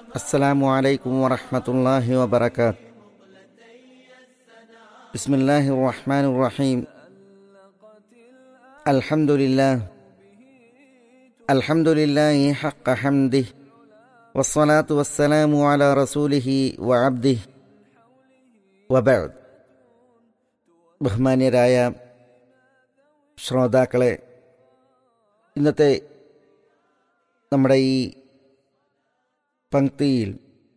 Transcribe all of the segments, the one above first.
السلام عليكم ورحمة الله وبركاته بسم الله الرحمن الرحيم الحمد لله الحمد لله حق حمده والصلاة والسلام على رسوله وعبده وبعد ബഹുമാന്യരായ ശ്രോതാക്കളെ ഇന്നത്തെ നമ്മുടെ ഈ പങ്ക്തിയിൽ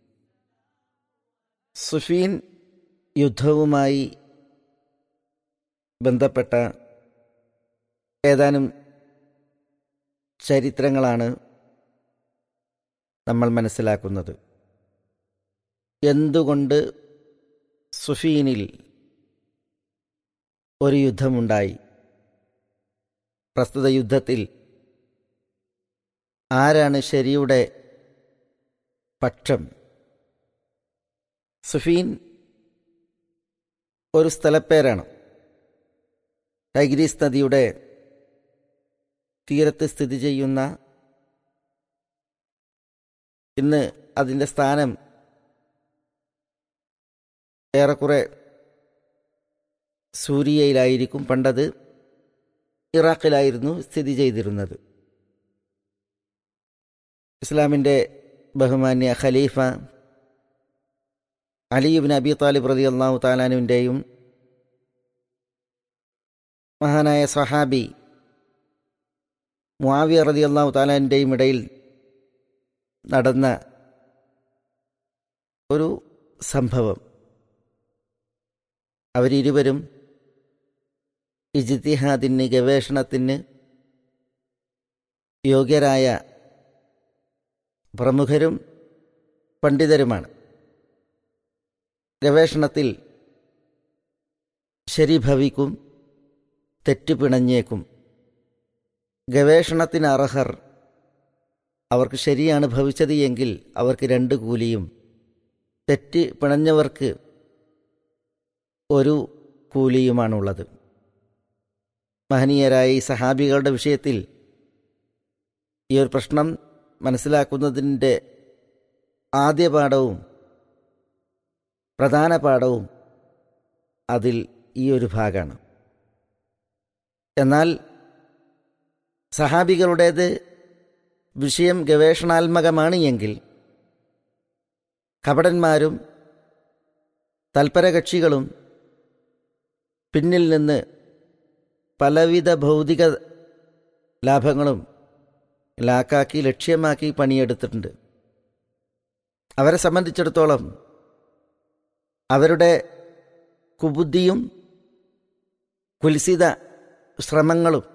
സുഫീൻ യുദ്ധവുമായി ബന്ധപ്പെട്ട ഏതാനും ചരിത്രങ്ങളാണ് നമ്മൾ മനസ്സിലാക്കുന്നത് എന്തുകൊണ്ട് സുഫീനിൽ ഒരു യുദ്ധമുണ്ടായി പ്രസ്തുത യുദ്ധത്തിൽ ആരാണ് ശരിയുടെ പക്ഷം സുഫീൻ ഒരു സ്ഥലപ്പേരാണ് ടൈഗ്രീസ് നദിയുടെ തീരത്ത് സ്ഥിതി ചെയ്യുന്ന ഇന്ന് അതിൻ്റെ സ്ഥാനം ഏറെക്കുറെ സൂര്യയിലായിരിക്കും പണ്ടത് ഇറാഖിലായിരുന്നു സ്ഥിതി ചെയ്തിരുന്നത് ഇസ്ലാമിൻ്റെ ബഹുമാന്യ ഖലീഫ അലിയുബിൻ അബി താലിബ് റതി അള്ളാഹു താലാനുവിൻ്റെയും മഹാനായ സഹാബി മുആവിയ റതി അള്ളാഹു താലാൻ്റെയും ഇടയിൽ നടന്ന ഒരു സംഭവം അവരിരുവരും ഇജ്തിഹാദിന് ഗവേഷണത്തിന് യോഗ്യരായ പ്രമുഖരും പണ്ഡിതരുമാണ് ഗവേഷണത്തിൽ ശരി ഭവിക്കും തെറ്റ് പിണഞ്ഞേക്കും ഗവേഷണത്തിന് അർഹർ അവർക്ക് ശരിയാണ് ഭവിച്ചത് എങ്കിൽ അവർക്ക് രണ്ട് കൂലിയും തെറ്റ് പിണഞ്ഞവർക്ക് ഒരു കൂലിയുമാണുള്ളത് മഹനീയരായ ഈ സഹാബികളുടെ വിഷയത്തിൽ ഈ ഒരു പ്രശ്നം മനസ്സിലാക്കുന്നതിൻ്റെ ആദ്യ പാഠവും പ്രധാന പാഠവും അതിൽ ഈ ഒരു ഭാഗമാണ് എന്നാൽ സഹാബികളുടേത് വിഷയം ഗവേഷണാത്മകമാണ് എങ്കിൽ കപടന്മാരും തൽപരകക്ഷികളും പിന്നിൽ നിന്ന് പലവിധ ഭൗതിക ലാഭങ്ങളും ലാക്കാക്കി ലക്ഷ്യമാക്കി പണിയെടുത്തിട്ടുണ്ട് അവരെ സംബന്ധിച്ചിടത്തോളം അവരുടെ കുബുദ്ധിയും കുൽസിത ശ്രമങ്ങളും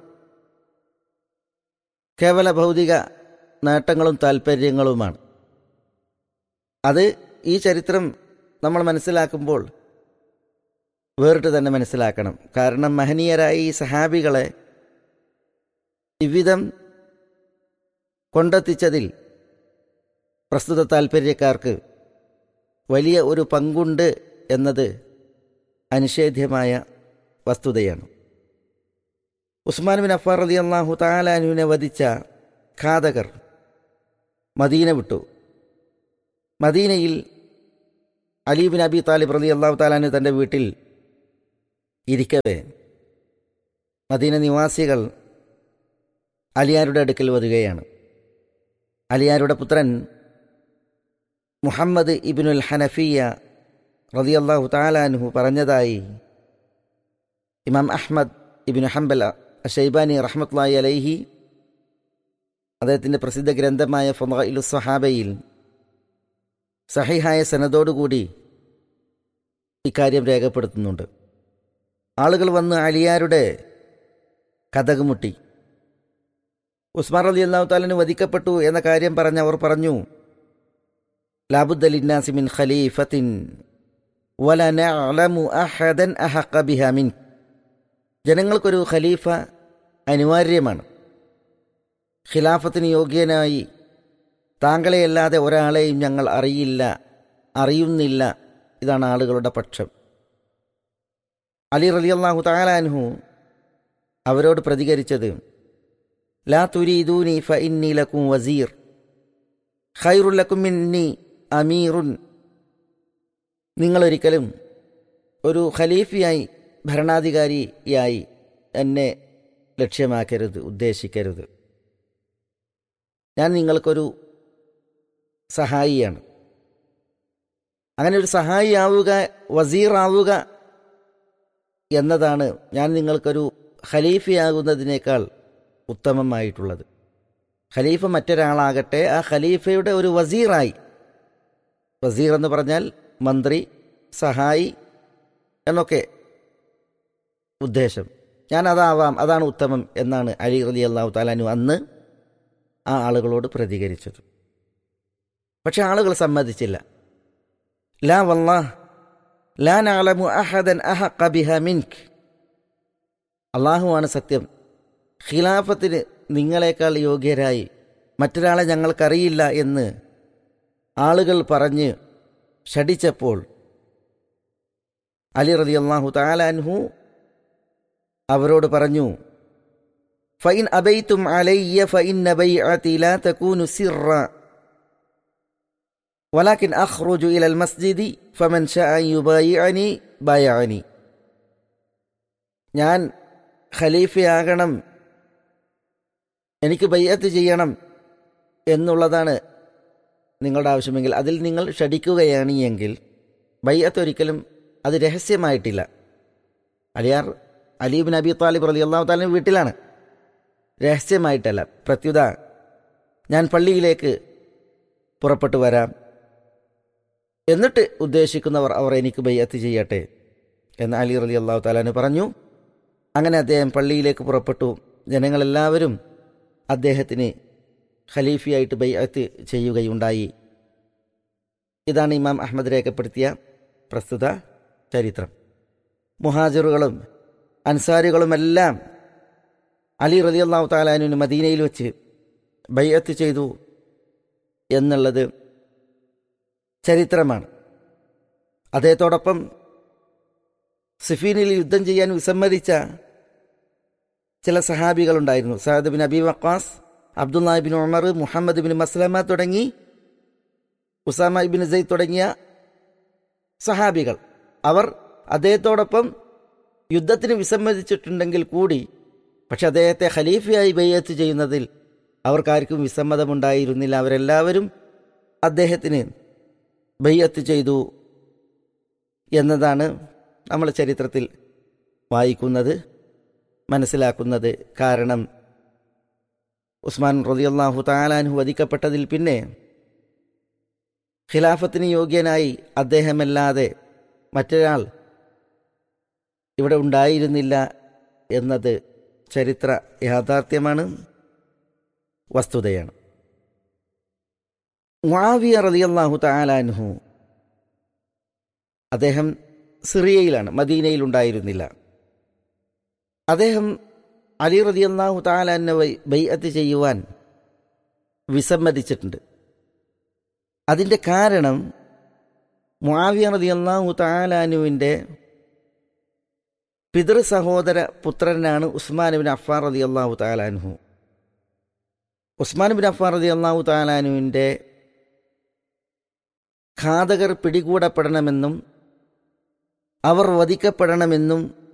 കേവല ഭൗതിക നേട്ടങ്ങളും താൽപ്പര്യങ്ങളുമാണ് അത് ഈ ചരിത്രം നമ്മൾ മനസ്സിലാക്കുമ്പോൾ വേറിട്ട് തന്നെ മനസ്സിലാക്കണം കാരണം മഹനീയരായ ഈ സഹാബികളെ ഇவ்விധം കൊണ്ടെത്തിച്ചതിൽ പ്രസ്തുത താൽപ്പര്യക്കാർക്ക് വലിയ ഒരു പങ്കുണ്ട് എന്നത് അനിഷേധ്യമായ വസ്തുതയാണ് ഉസ്മാൻ ബിൻ അഫാർ റതി അള്ളാഹു താലാനുവിനെ വധിച്ച ഘാതകർ മദീന വിട്ടു മദീനയിൽ അലീബിൻ അബി താലിബ് റതി അള്ളാഹു താലാനു തൻ്റെ വീട്ടിൽ ഇരിക്കവേ മദീന നിവാസികൾ അലിയാരുടെ അടുക്കൽ വരികയാണ് അലിയാരുടെ പുത്രൻ മുഹമ്മദ് ഇബിനുൽ ഹനഫിയ റതിയല്ലാഹു താലാൻഹു പറഞ്ഞതായി ഇമാം അഹ്മദ് ഇബിൻ ഹംബൽ ഷെയ്ബാനി റഹ്മത്ലായി അലൈഹി അദ്ദേഹത്തിൻ്റെ പ്രസിദ്ധ ഗ്രന്ഥമായ ഫൊലു സഹാബയിൽ സഹിഹായ സനദോടുകൂടി ഇക്കാര്യം രേഖപ്പെടുത്തുന്നുണ്ട് ആളുകൾ വന്ന് അലിയാരുടെ കഥകുമുട്ടി ഉസ്മാൻ അലി അള്ളാഹു താലിന് വധിക്കപ്പെട്ടു എന്ന കാര്യം പറഞ്ഞ് അവർ പറഞ്ഞു ലാബുദ്ദലിന്നാസിമിൻ ഖലീഫത്തിൻ വല നഅലമു അഹദൻ അഹഖ ബിഹ മിൻ ജനങ്ങൾക്കൊരു ഖലീഫ അനിവാര്യമാണ് ഖിലാഫത്തിന് യോഗ്യനായി താങ്കളെയല്ലാതെ ഒരാളെയും ഞങ്ങൾ അറിയില്ല അറിയുന്നില്ല ഇതാണ് ആളുകളുടെ പക്ഷം അലി റലിയല്ലാഹു താലാൻഹു അവരോട് പ്രതികരിച്ചത് ലാ തുരീദൂനി ഫ ഇന്നി ലക്കും വസീർ ഖൈറുല്ലക്കും മിന്നി അമീറുൻ നിങ്ങളൊരിക്കലും ഒരു ഖലീഫിയായി ഭരണാധികാരിയായി എന്നെ ലക്ഷ്യമാക്കരുത് ഉദ്ദേശിക്കരുത് ഞാൻ നിങ്ങൾക്കൊരു സഹായിയാണ് അങ്ങനെ ഒരു സഹായിയാവുക വസീറാവുക എന്നതാണ് ഞാൻ നിങ്ങൾക്കൊരു ഖലീഫയാകുന്നതിനേക്കാൾ ഉത്തമമായിട്ടുള്ളത് ഖലീഫ മറ്റൊരാളാകട്ടെ ആ ഖലീഫയുടെ ഒരു വസീറായി വസീർ എന്ന് പറഞ്ഞാൽ മന്ത്രി സഹായി എന്നൊക്കെ ഉദ്ദേശം ഞാൻ അതാവാം അതാണ് ഉത്തമം എന്നാണ് അലി റലി അള്ളാഹു താലാനു അന്ന് ആ ആളുകളോട് പ്രതികരിച്ചത് പക്ഷെ ആളുകൾ സമ്മതിച്ചില്ല ലാ വല്ലാ ലാ നഅലമു അഹദൻ അഹഖ ബിഹ മിൻക് അള്ളാഹുവാണ് സത്യം ഖിലാഫത്തിന് നിങ്ങളെക്കാൾ യോഗ്യരായി മറ്റൊരാളെ ഞങ്ങൾക്കറിയില്ല എന്ന് ആളുകൾ പറഞ്ഞ് ഷടിച്ചപ്പോൾ അലി റതി അള്ളാഹു താലാൻഹു അവരോട് പറഞ്ഞു ഫൈൻ അബൈത്തും അലയ്യ ഫൈൻ ബൈഅതി ലാ തകൂനു സിറ ولكن أخرج إلى المسجد فمن شاء أن يبايعني بايعني ഞാൻ ഖലീഫയാകണം എനിക്ക് ബയ്യത്ത് ചെയ്യണം എന്നുള്ളതാണ് നിങ്ങളുടെ ആവശ്യമെങ്കിൽ അതിൽ നിങ്ങൾ ഷടിക്കുകയാണ് എങ്കിൽ ബയ്യത്ത് ഒരിക്കലും അത് രഹസ്യമായിട്ടില്ല അലിയാർ അലീബിൻ അബി താലിബ് റലി അള്ളാഹു താലിന് വീട്ടിലാണ് രഹസ്യമായിട്ടല്ല പ്രത്യുത ഞാൻ പള്ളിയിലേക്ക് പുറപ്പെട്ടു വരാം എന്നിട്ട് ഉദ്ദേശിക്കുന്നവർ അവർ എനിക്ക് ബയ്യത്ത് ചെയ്യട്ടെ എന്ന് അലി റലി അള്ളാഹു താലാന് പറഞ്ഞു അങ്ങനെ അദ്ദേഹം പള്ളിയിലേക്ക് പുറപ്പെട്ടു ജനങ്ങളെല്ലാവരും അദ്ദേഹത്തിന് ഖലീഫിയായിട്ട് ബയ്യത്ത് ചെയ്യുകയുണ്ടായി ഇതാണ് ഇമാം അഹമ്മദ് രേഖപ്പെടുത്തിയ പ്രസ്തുത ചരിത്രം മുഹാജിറുകളും അൻസാരികളുമെല്ലാം അലി റലി അള്ളാഹു താലാനുവിന് മദീനയിൽ വെച്ച് ബയ്യത്ത് ചെയ്തു എന്നുള്ളത് ചരിത്രമാണ് അദ്ദേഹത്തോടൊപ്പം സിഫീനിൽ യുദ്ധം ചെയ്യാൻ വിസമ്മതിച്ച ചില സഹാബികളുണ്ടായിരുന്നു Saad bin Abi Waqqas Abdullah bin Umar Muhammad bin Maslama തുടങ്ങി ഉസാമ ഇബിൻ സെയ്ദ് തുടങ്ങിയ സഹാബികൾ അവർ അദ്ദേഹത്തോടൊപ്പം യുദ്ധത്തിന് വിസമ്മതിച്ചിട്ടുണ്ടെങ്കിൽ കൂടി പക്ഷെ അദ്ദേഹത്തെ ഖലീഫയായി ബയ്യത്ത് ചെയ്യുന്നതിൽ അവർക്കാർക്കും വിസമ്മതമുണ്ടായിരുന്നില്ല അവരെല്ലാവരും അദ്ദേഹത്തിന് ബയ്യത്ത് ചെയ്തു എന്നതാണ് നമ്മൾ ചരിത്രത്തിൽ വായിക്കുന്നത് മനസ്സിലാക്കുന്നത് കാരണം ഉസ്മാൻ റതിയല്ലാഹു താലാൻഹു വധിക്കപ്പെട്ടതിൽ പിന്നെ ഖിലാഫത്തിന് യോഗ്യനായി അദ്ദേഹമല്ലാതെ മറ്റൊരാൾ ഇവിടെ ഉണ്ടായിരുന്നില്ല എന്നത് ചരിത്ര യാഥാർത്ഥ്യമാണ് വസ്തുതയാണ് മുആവിയ റളിയല്ലാഹു തആലാൻഹു അദ്ദേഹം സിറിയയിലാണ് മദീനയിൽ ഉണ്ടായിരുന്നില്ല അദ്ദേഹം അലി റളിയല്ലാഹു തആലാനെ ബൈഅത്ത് ചെയ്യുവാൻ വിസമ്മതിച്ചിട്ടുണ്ട് അതിൻ്റെ കാരണം മുആവിയ റളിയല്ലാഹു തആലാനുവിൻ്റെ പിതൃ സഹോദര പുത്രനാണ് ഉസ്മാൻ ബിൻ അഫ്ഫാർ റളിയല്ലാഹു തആലാൻഹു ഉസ്മാൻ ബിൻ അഫ്ഫാർ റളിയല്ലാഹു തആലാനുവിൻ്റെ ഘാതകർ പിടികൂടപ്പെടണമെന്നും അവർ വധിക്കപ്പെടണമെന്നും